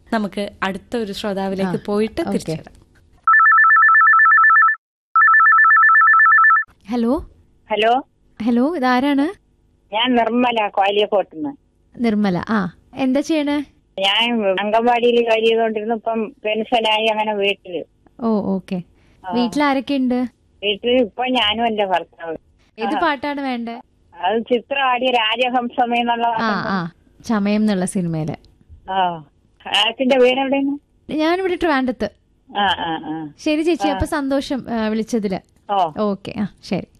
നമുക്ക് അടുത്ത ഒരു ശ്രോതാവിലേക്ക് പോയിട്ട് ഓക്കേ. തിരിച്ചു വരാം ഹലോ ഹലോ ഹലോ ഇതാരാണ് ഞാൻ നിർമ്മല കോലിയക്കോട്ടുന്ന് നിർമ്മല ആ എന്താ ചെയ്യണേ ഞാൻ അംഗൻവാടിയിൽ ജോലി ചെയ്തോണ്ടിരുന്നു ഇപ്പം പെൻഷനായി അങ്ങനെ വീട്ടില് ഓ ഓക്കെ വീട്ടിൽ ആരൊക്കെ ഉണ്ട് വീട്ടിൽ ഇപ്പൊ ഞാനും എന്റെ ഭർത്താവ് ഏത് പാട്ടാണ് വേണ്ടേ അത് ചിത്രം ആടിയ രാജഹംസമേ എന്നുള്ള ആ ആ ചമയം എന്നുള്ള സിനിമയില് ആ ആത്തിന്റെ വീട് എവിടെയാണ് ഞാനിവിടെ ട്രിവാൻഡത്ത് ആ ആ ആ ശരി ചേച്ചി അപ്പൊ സന്തോഷം ആ, വിളിച്ചതില് ഓ ഓക്കെ ആ ശരി